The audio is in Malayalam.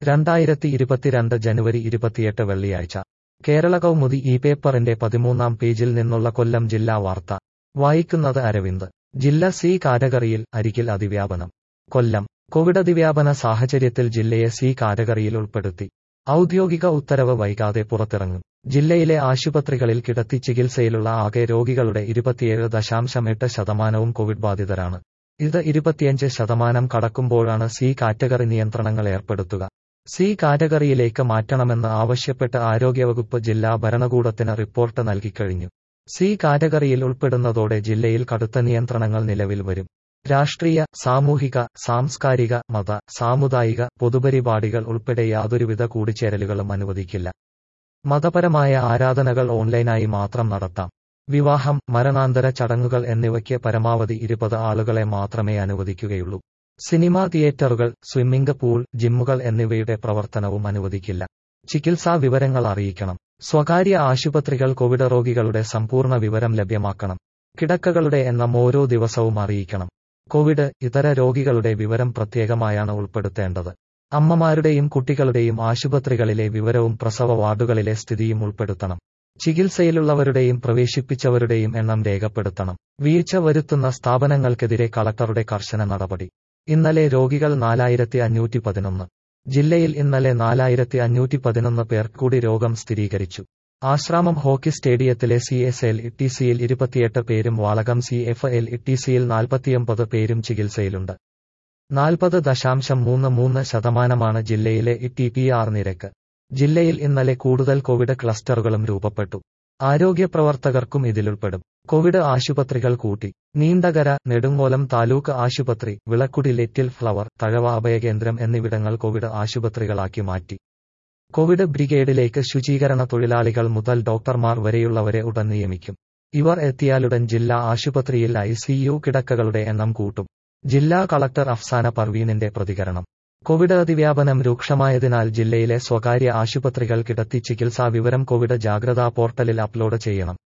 രണ്ടായിരത്തി ഇരുപത്തിരണ്ട് ജനുവരി ഇരുപത്തിയെട്ട് വെള്ളിയാഴ്ച കേരള കൗമുദി ഈ പേപ്പറിന്റെ പതിമൂന്നാം പേജിൽ നിന്നുള്ള കൊല്ലം ജില്ലാ വാർത്ത വായിക്കുന്നത് അരവിന്ദ് ജില്ല സി കാറ്റഗറിയിൽ അരികിൽ അതിവ്യാപനം കൊല്ലം കോവിഡ് അതിവ്യാപന സാഹചര്യത്തിൽ ജില്ലയെ സി കാറ്റഗറിയിൽ ഉൾപ്പെടുത്തി ഔദ്യോഗിക ഉത്തരവ് വൈകാതെ പുറത്തിറങ്ങും ജില്ലയിലെ ആശുപത്രികളിൽ കിടത്തി ചികിത്സയിലുള്ള ആകെ രോഗികളുടെ ഇരുപത്തിയേഴ് ദശാംശം എട്ട് ശതമാനവും കോവിഡ് ബാധിതരാണ് ഇത് ഇരുപത്തിയഞ്ച് ശതമാനം കടക്കുമ്പോഴാണ് സി കാറ്റഗറി നിയന്ത്രണങ്ങൾ ഏർപ്പെടുത്തുക സി കാറ്റഗറിയിലേക്ക് മാറ്റണമെന്ന് ആവശ്യപ്പെട്ട് ആരോഗ്യവകുപ്പ് ജില്ലാ ഭരണകൂടത്തിന് റിപ്പോർട്ട് നൽകിക്കഴിഞ്ഞു സി കാറ്റഗറിയിൽ ഉൾപ്പെടുന്നതോടെ ജില്ലയിൽ കടുത്ത നിയന്ത്രണങ്ങൾ നിലവിൽ വരും രാഷ്ട്രീയ സാമൂഹിക സാംസ്കാരിക മത സാമുദായിക പൊതുപരിപാടികൾ ഉൾപ്പെടെ യാതൊരുവിധ കൂടിച്ചേരലുകളും അനുവദിക്കില്ല മതപരമായ ആരാധനകൾ ഓൺലൈനായി മാത്രം നടത്താം വിവാഹം മരണാന്തര ചടങ്ങുകൾ എന്നിവയ്ക്ക് പരമാവധി ഇരുപത് ആളുകളെ മാത്രമേ അനുവദിക്കുകയുള്ളൂ സിനിമാ തിയേറ്ററുകൾ സ്വിമ്മിംഗ് പൂൾ ജിമ്മുകൾ എന്നിവയുടെ പ്രവർത്തനവും അനുവദിക്കില്ല ചികിത്സാ വിവരങ്ങൾ അറിയിക്കണം സ്വകാര്യ ആശുപത്രികൾ കോവിഡ് രോഗികളുടെ സമ്പൂർണ്ണ വിവരം ലഭ്യമാക്കണം കിടക്കകളുടെ എണ്ണം ഓരോ ദിവസവും അറിയിക്കണം കോവിഡ് ഇതര രോഗികളുടെ വിവരം പ്രത്യേകമായാണ് ഉൾപ്പെടുത്തേണ്ടത് അമ്മമാരുടെയും കുട്ടികളുടെയും ആശുപത്രികളിലെ വിവരവും പ്രസവ വാർഡുകളിലെ സ്ഥിതിയും ഉൾപ്പെടുത്തണം ചികിത്സയിലുള്ളവരുടെയും പ്രവേശിപ്പിച്ചവരുടെയും എണ്ണം രേഖപ്പെടുത്തണം വീഴ്ച വരുത്തുന്ന സ്ഥാപനങ്ങൾക്കെതിരെ കളക്ടറുടെ കർശന നടപടി ഇന്നലെ രോഗികൾ നാലായിരത്തി അഞ്ഞൂറ്റി പതിനൊന്ന് ജില്ലയിൽ ഇന്നലെ നാലായിരത്തി അഞ്ഞൂറ്റി പതിനൊന്ന് പേർ കൂടി രോഗം സ്ഥിരീകരിച്ചു ആശ്രാമം ഹോക്കി സ്റ്റേഡിയത്തിലെ സി എസ് എൽ ടി സിയിൽ ഇരുപത്തിയെട്ട് പേരും Valakam C F L T സിയിൽ നാൽപ്പത്തിയൊമ്പത് പേരും ചികിത്സയിലുണ്ട് നാൽപ്പത് ദശാംശം മൂന്ന് മൂന്ന് ശതമാനമാണ് ജില്ലയിലെ ടി പി ആർ നിരക്ക് ജില്ലയിൽ ഇന്നലെ കൂടുതൽ കോവിഡ് ക്ലസ്റ്ററുകളും രൂപപ്പെട്ടു ആരോഗ്യപ്രവർത്തകർക്കും ഇതിലുൾപ്പെടും കോവിഡ് ആശുപത്രികൾ കൂട്ടി നീണ്ടകര നെടുങ്ങോലം താലൂക്ക് ആശുപത്രി വിളക്കുടി ലിറ്റിൽ ഫ്ലവർ തഴവ അഭയകേന്ദ്രം എന്നിവിടങ്ങൾ കോവിഡ് ആശുപത്രികളാക്കി മാറ്റി കോവിഡ് ബ്രിഗേഡിലേക്ക് ശുചീകരണ തൊഴിലാളികൾ മുതൽ ഡോക്ടർമാർ വരെയുള്ളവരെ ഉടൻ നിയമിക്കും ഇവർ എത്തിയാലുടൻ ജില്ലാ ആശുപത്രിയിൽ ഐസിയു കിടക്കകളുടെ എണ്ണം കൂട്ടും ജില്ലാ കളക്ടർ അഫ്സാന പർവീനിന്റെ പ്രതികരണം കോവിഡ് അതിവ്യാപനം രൂക്ഷമായതിനാൽ ജില്ലയിലെ സ്വകാര്യ ആശുപത്രികൾ കിടത്തി ചികിത്സാ വിവരം കോവിഡ് ജാഗ്രതാ പോർട്ടലിൽ അപ്ലോഡ് ചെയ്യണം